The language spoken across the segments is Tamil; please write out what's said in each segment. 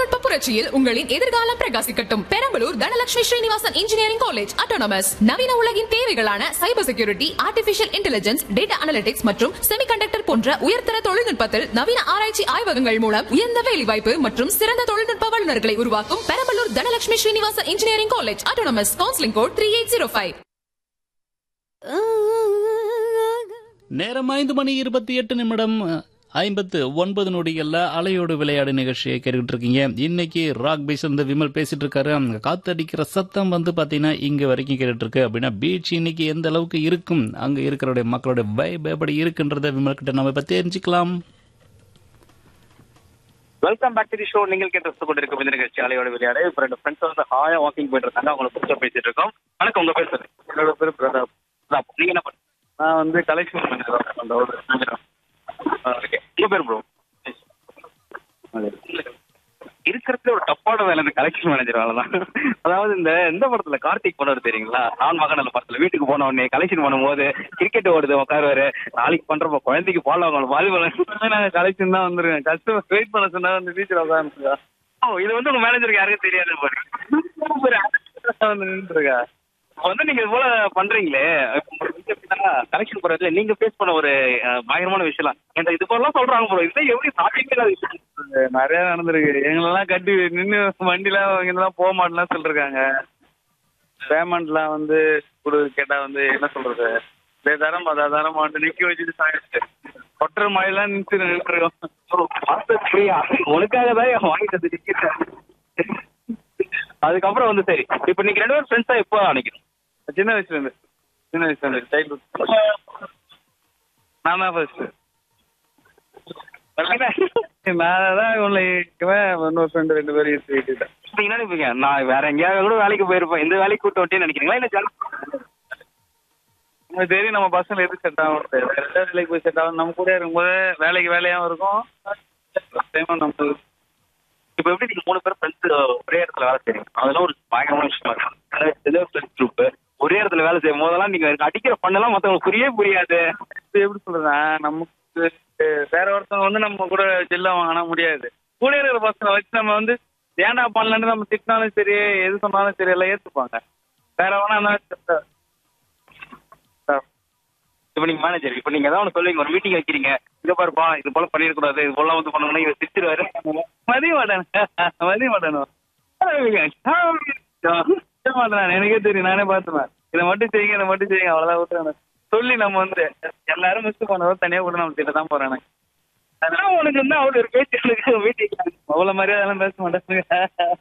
தொழில்நுட்ப புரட்சியில் உங்களின் எதிர்காலம் பிரகாசிக்கட்டும் Perambalur Dhanalakshmi Srinivasan engineering college autonomous நவீன உலகின் தேவைகளான cyber security artificial intelligence data analytics மற்றும் செமிகண்டக்டர் போன்ற உயர்தர தொழில்நுட்பத்தில் நவீன ஆராய்ச்சி ஆய்வகங்கள் மூலம் உயர்ந்த வேலைவாய்ப்பு மற்றும் சிறந்த தொழில்நுட்ப வல்லுநர்களை உருவாக்கும் Perambalur Dhanalakshmi Srinivasan engineering college autonomous counselling code three eight zero five நேரம் ஐந்து மணி இருபத்தி எட்டு நிமிடம் ஐம்பத்து ஒன்பது நொடிகள்ல அலையோடு விளையாடு நிகழ்ச்சியை கேட்டுக்கிட்டு இருக்கீங்க இன்னைக்கு ராக் பீச் இருந்து விமல் பேசிட்டு இருக்காரு அங்க காத்தடிக்கிற சத்தம் வந்து பாத்தீங்கன்னா இங்க வரைக்கும் கேட்டுட்டு இருக்கு அப்படின்னா பீச் இன்னைக்கு எந்த அளவுக்கு இருக்கும் அங்க இருக்கிற மக்களுடைய வைப் எப்படி இருக்குன்றத விமல் கிட்ட நம்ம இப்ப தெரிஞ்சுக்கலாம் welcome back to the show நீங்கள் கேட்டு ரசித்துக் கொண்டிருக்கும் இந்த நிகழ்ச்சி அலையோட விளையாடு இப்போ ரெண்டு ஃப்ரெண்ட்ஸ் வந்து ஹாயா வாக்கிங் போயிட்டு இருக்காங்க அவங்கள பிடிச்ச பேசிட்டு இருக்கோம் வணக்கம் உங்க பேர் சார் என்னோட பேர் பிரதாப் பிரதாப். நீங்க என்ன பண்ணுங்க நான் வந்து கலெக்ஷன் பண்ணிடுறேன் அந்த ஒரு ஓகே உங்க பேர் ப்ரோ இருக்கிறதுல ஒரு டப்பான வேலை இந்த கலெக்ஷன் மேனேஜர் வேலை தான் அதாவது இந்த இந்த படத்துல கார்த்திக் படம் தெரியுங்களா நான் மகனல்ல படத்துல வீட்டுக்கு போன உடனே கலெக்ஷன் பண்ணும்போது கிரிக்கெட் ஓடுது உட்காருவாரு நாளைக்கு பண்றப்ப குழந்தைக்கு பால் வாங்கணும் வாலிபால் நாங்கள் கலெக்ஷன் தான் வந்துருக்கேன் கஸ்டமர் வெயிட் பண்ண சொன்னா வந்து டீச்சர் உட்காந்துருக்கா ஓ இது வந்து உங்க மேனேஜருக்கு யாருக்கும் தெரியாது பாருங்க வந்து நின்றுருக்கா இப்போ வந்து நீங்க இது போல பண்றீங்களே கலெக்ஷன் போறதுல நீங்க ஃபேஸ் பண்ண ஒரு அஹ், பயங்கரமான விஷயம் என்ற இது போலாம் சொல்றாங்க ப்ரோ இது எப்படி சாத்தியமே இல்லாத விஷயம் நிறைய நடந்திருக்கு எங்களெல்லாம் கட்டி நின்று வண்டியில இங்கெல்லாம் போக மாட்டேலாம் சொல்லிருக்காங்க பேமெண்ட்லாம் வந்து கொடு கேட்டா வந்து என்ன சொல்றது இதே தரம் அதா தரம் வந்து நிக்க வச்சுட்டு சாயிடுச்சு கொட்டுற மழையெல்லாம் நின்று நின்றுருக்கோம் Bro, பார்த்தது புரியா உனக்காக தான் என் வாங்கி தந்து ticket. அதுக்கப்புறம் வந்து சரி இப்போ நீங்க ரெண்டு பேரும் ஃப்ரெண்ட்ஸா எப்போ அன்னைக்கு சின்ன வயசுல இருந்து சின்ன வயசுல இருந்து சைல்ட்ஹுட் நான் தான் ஃபர்ஸ்ட் நான் தான் இவனை இன்னொரு ஃப்ரெண்டு ரெண்டு பேரும் ஈர்த்து விட்டுட்டேன் நீங்க என்ன நினைப்பீங்க நான் வேற எங்கேயாவது கூட வேலைக்கு போயிருப்பேன் இந்த வேலைக்கு கூட்டு வந்துட்டேன்னு நினைக்கிறீங்களா இல்ல ஜாலி உங்களுக்கு தெரியும் நம்ம பசங்க எது செட் ஆகும் வேற எதாவது வேலைக்கு போய் செட் ஆகும் நம்ம கூட இருக்கும்போது வேலைக்கு வேலையாகவும் இருக்கும் டைமும் நம்ம இப்போ எப்படி நீங்க மூணு பேர் ஃப்ரெண்ட்ஸ் ஒரே இடத்துல வேலை செய்றீங்க அதெல்லாம் ஒரு பயங்கரமான விஷயமா இருக்கு ஃப்ரெண்ட்ஸ் குரூப் ஒரே இடத்துல வேலை செய்யும் போதெல்லாம் நீங்க அடிக்கிற பண்ணெல்லாம் மத்தவங்களுக்கு புரியவே புரியாது இது எப்படி சொல்றேன்னா நமக்கு வேற ஒருத்தவங்க வந்து நம்ம கூட ஜெல்லா வாங்கினா முடியாது கூட இருக்கிற பசங்க வச்சு நம்ம வந்து ஏன்டா பண்ணலன்னு நம்ம திட்டினாலும் சரி எது சொன்னாலும் சரி எல்லாம் ஏற்றுப்பாங்க வேற வேணா இப்போ நீங்க மேனேஜர் இப்போ நீங்க ஏதாவது ஒன்று சொல்லுவீங்க ஒரு மீட்டிங் வைக்கிறீங்க இங்க பாருப்பா இது போல பண்ணிடக்கூடாது இது போல வந்து பண்ணணும்னா இவர் திட்டுருவாரு மதிய மாட்டானு மதிய மாட்டானு மாட்டேன் எனக்கே தெரியும் நானே பார்த்துப்பேன் இதை மட்டும் செய்யுங்க இதை மட்டும் செய்யுங்க அவ்வளோதான் விட்டுறேன் சொல்லி நம்ம வந்து எல்லாரும் மிஸ் பண்ணவோ தனியாக கூட நம்ம திட்ட தான் போறேன் எனக்கு அதெல்லாம் உனக்கு வந்து அவர் ஒரு பேச்சு எனக்கு மீட்டிங் அவ்வளோ மரியாதைலாம் பேச மாட்டேன்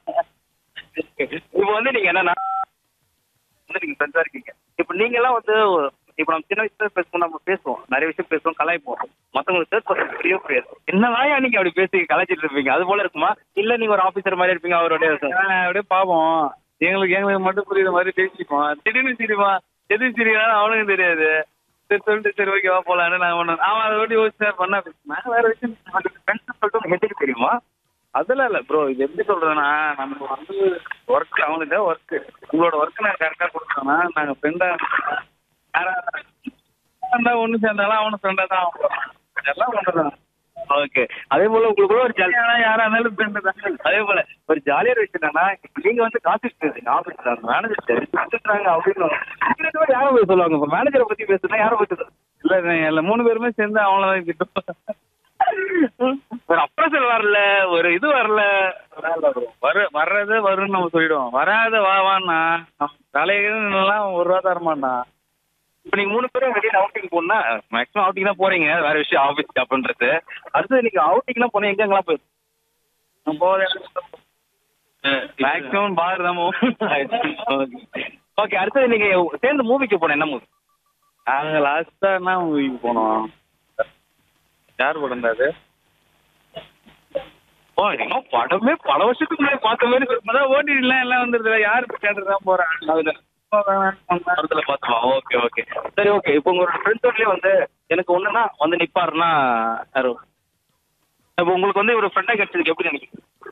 இப்போ வந்து நீங்க என்னன்னா வந்து நீங்க ஃப்ரெண்ட்ஸா இருக்கீங்க இப்போ நீங்க எல்லாம் வந்து இப்போ நம்ம சின்ன வயசுல பேசுவோம் நம்ம பேசுவோம் நிறைய விஷயம் பேசுவோம் கலாய்ப்போம் மத்தவங்களுக்கு தேர்ட் பர்சன் புரியவே புரியாது என்னதான் நீங்க அப்படி பேசி கலாய்ச்சிட்டு இருப்பீங்க அது போல இருக்குமா இல்ல நீங்க ஒரு ஆபீசர் மாதிரி இருப்பீங்க அவரோட நான் அப்படியே பார்ப்போம் எங்களுக்கு எங்களுக்கு மட்டும் புரியுற மாதிரி பேசிப்போம் திடீர்னு சிரிப்பான் எது சிரிக்கிறான்னு அவனுக்கும் தெரியாது சரி சொல்லிட்டு சரி ஓகேவா போலான்னு நான் ஒன்று அவன் அதை விட்டு யோசிச்சு பண்ணா நான் வேற விஷயம் ஃப்ரெண்ட்ஸ் சொல்லிட்டு ஹெட்டுக்கு தெரியுமா அதெல்லாம் இல்லை ப்ரோ இது எப்படி சொல்றதுன்னா நம்ம வந்து ஒர்க் அவனுக்கு ஒர்க் உங்களோட ஒர்க் நான் கரெக்டாக கொடுத்தோம்னா நாங்கள் ஃப்ரெண்டாக யாராக ஒன்று சேர்ந்தாலும் அவனும் ஃப்ரெண்டாக தான் ஆகும் எல்லாம் ஒன்று தான் ஓகே அதே போல உங்களுக்கு கூட ஒரு ஜாலி யாரா யாரா இருந்தாலும் ஃப்ரெண்டு தான் அதே போல ஒரு ஜாலியான விஷயம் என்னன்னா இப்ப நீங்க வந்து காசு பேசுறீங்க ஆபீஸ்ல மேனேஜர் பேசுறாங்க அப்படின்னு இந்த ரெண்டு பேரும் யாரை போய் சொல்லுவாங்க இப்ப மேனேஜரை பத்தி பேசுனா யாரை பத்தி சொல்லுவாங்க? இல்லை இல்லை மூணு பேருமே சேர்ந்து அவங்கள தான் கிட்டோம் ஒரு அப்ரசல் வரல ஒரு இது வரல வர வர்றது வரும்னு நம்ம சொல்லிடுவோம் வராத வா வான்னா நம்ம தலைலாம் ஒரு ரூபா தரமாட்டான் இப்ப நீங்க மூணு பேரும் வெளியில அவுட்டிங் போனா மேக்ஸிமம் அவுட்டிங் தான் போறீங்க வேற விஷயம் ஆபீஸ் அப்படின்றது அடுத்து நீங்க அவுட்டிங்லாம் போனா எங்க எங்கெல்லாம் போய் நம்ம போகிற மேக்ஸிமம் பார் தான் ஓகே அடுத்தது நீங்க சேர்ந்து மூவிக்கு போன என்ன மூவி நாங்கள் லாஸ்ட்டாக என்ன மூவிக்கு போனோம் யார் படம் அது ஓ நீங்க படமே பல வருஷத்துக்கு முன்னாடி பார்த்த மாதிரி இருக்கு. அதான் ஓடிடிலாம் எல்லாம் வந்துருது யார் தேட்டர் தான் போகிறாங்க அதுல படத்துல பார்த்தோமா ஓகே ஓகே சரி ஓகே இப்போ உங்களோட ஃப்ரெண்ட்ஸோடலயே வந்து எனக்கு ஒண்ணுன்னா வந்து நிப்பாருன்னா யாரு இப்போ உங்களுக்கு வந்து ஒரு ஃப்ரெண்டா கிடைச்சதுக்கு எப்படி நினைக்கிறீங்க